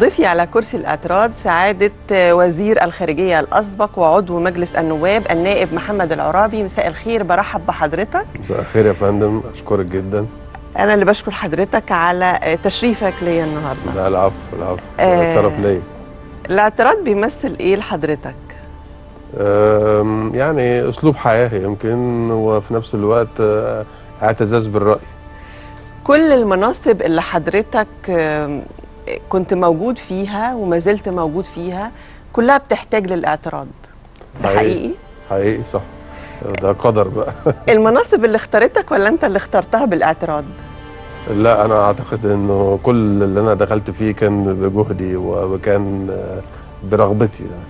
ضيفي على كرسي الاعتراض سعادة وزير الخارجية الأسبق وعضو مجلس النواب النائب محمد العرابي مساء الخير برحب بحضرتك مساء الخير يا فندم اشكرك جدا أنا اللي بشكر حضرتك على تشريفك ليا النهاردة لا العفو العفو آه. شرف ليا الاعتراض بيمثل إيه لحضرتك؟ آم، يعني اسلوب حياه يمكن وفي نفس الوقت آه، اعتزاز بالراي كل المناصب اللي حضرتك آم، كنت موجود فيها وما زلت موجود فيها كلها بتحتاج للاعتراض ده حقيقي. حقيقي؟ حقيقي صح ده قدر بقى المناصب اللي اختارتك ولا أنت اللي اخترتها بالاعتراض؟ لا انا اعتقد انه كل اللي انا دخلت فيه كان بجهدي وكان آه، برغبتي يعني.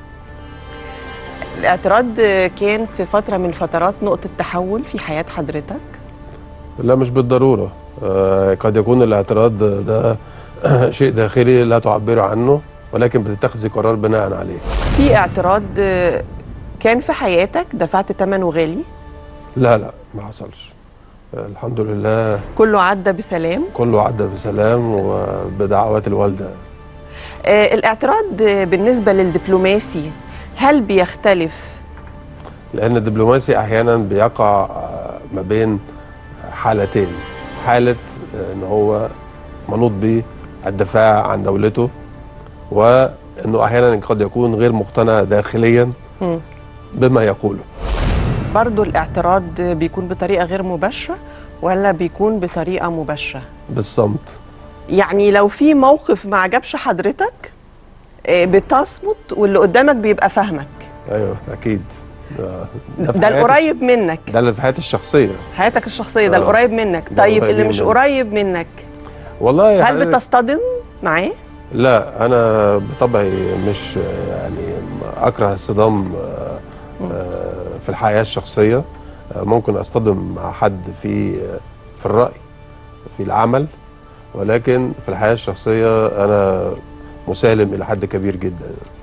الاعتراض كان في فترة من فترات نقطة تحول في حياة حضرتك لا مش بالضروره آه، قد يكون الاعتراض ده شيء داخلي لا تعبر عنه ولكن بتتخذي قرار بناء عليه في اعتراض كان في حياتك دفعت ثمنه غالي لا لا ما حصلش آه، الحمد لله كله عدى بسلام كله عدى بسلام وبدعوات الوالده آه، الاعتراض بالنسبة للدبلوماسي هل بيختلف لان الدبلوماسي احيانا بيقع آه، ما بين حالتين حاله آه، ان هو منوط بالدفاع عن دولته وانه احيانا قد يكون غير مقتنع داخليا مم. بما يقوله برضو الاعتراض بيكون بطريقة غير مباشرة ولا بيكون بطريقة مباشرة بالصمت يعني لو في موقف ما عجبش حضرتك آه، بتصمت واللي قدامك بيبقى فاهمك ايوه اكيد آه، في ده حياتي القريب منك الش- ده اللي في حياتي الشخصيه حياتك الشخصية ده آه. القريب منك ده طيب اللي القريبين مش مني. قريب منك والله يا هل حضرتك- بتصطدم معاه؟ لا انا بطبعي مش يعني اكره الصدام آه، آه، في الحياه الشخصيه آه، ممكن اصطدم مع حد في في الراي في العمل ولكن في الحياه الشخصيه انا مسالم الى حد كبير جدا